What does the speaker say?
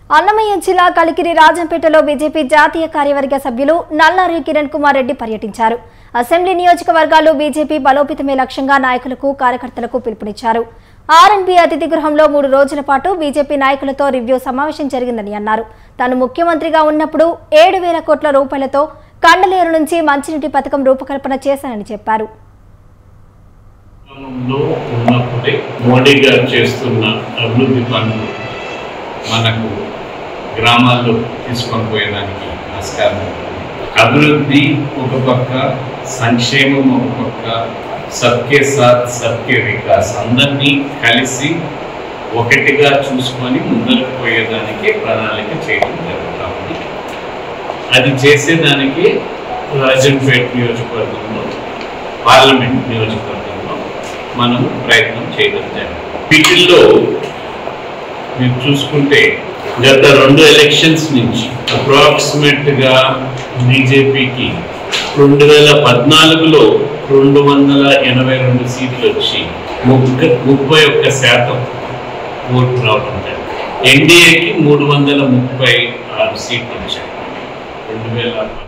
అన్నమయ్య జిల్లా కలికిరి రాజంపేటలో బీజేపీ జాతీయ కార్యవర్గ సభ్యులు నల్లారి కిరణ్ కుమార్ రెడ్డి పర్యటించారు అసెంబ్లీ నియోజకవర్గాలు బీజేపీ బలోపేతమే లక్ష్యంగా నాయకులకు కార్యకర్తలకు పిలుపునిచ్చారు ఆర్ఎన్బి అతిథి గృహంలో మూడు రోజుల పాటు బీజేపీ నాయకులతో రివ్యూ సమావేశం జరిగిందని అన్నారు తాను ముఖ్యమంత్రిగా ఉన్నప్పుడు ఏడు వేల కోట్ల రూపాయలతో కండలేరు నుంచి మంచినీటి పథకం రూపకల్పన చేశానని చెప్పారు లో ఉన్నప్పుడే మోడీ గారు చేస్తున్న అభివృద్ధి పనులు మనకు గ్రామాల్లో తీసుకొని పోయేదానికి ఆస్కారం ఉంది. అభివృద్ధి ఒక పక్క సంక్షేమం ఒక పక్క సబ్కే సాత్ సబ్కే వికాస్ అందరినీ కలిసి ఒకటిగా చూసుకొని ముందరకు పోయేదానికి ప్రణాళిక చేయడం జరుగుతూ ఉంది అది చేసేదానికి రాజంపేట్ నియోజకవర్గంలో పార్లమెంట్ నియోజకవర్గంలో మనం ప్రయత్నం చేయడం జరిగింది వీటిల్లో మీరు చూసుకుంటే గత రెండు ఎలక్షన్స్ నుంచి అప్రాక్సిమేట్గా బీజేపీకి రెండు వేల పద్నాలుగులో రెండు వందల ఎనభై రెండు సీట్లు వచ్చి ముగ్గ ముప్పై ఒక్క శాతం ఓటు రావడం జరిగింది ఎన్డీఏకి మూడు వందల ముప్పై ఆరు సీట్లు వచ్చాయి రెండు వేల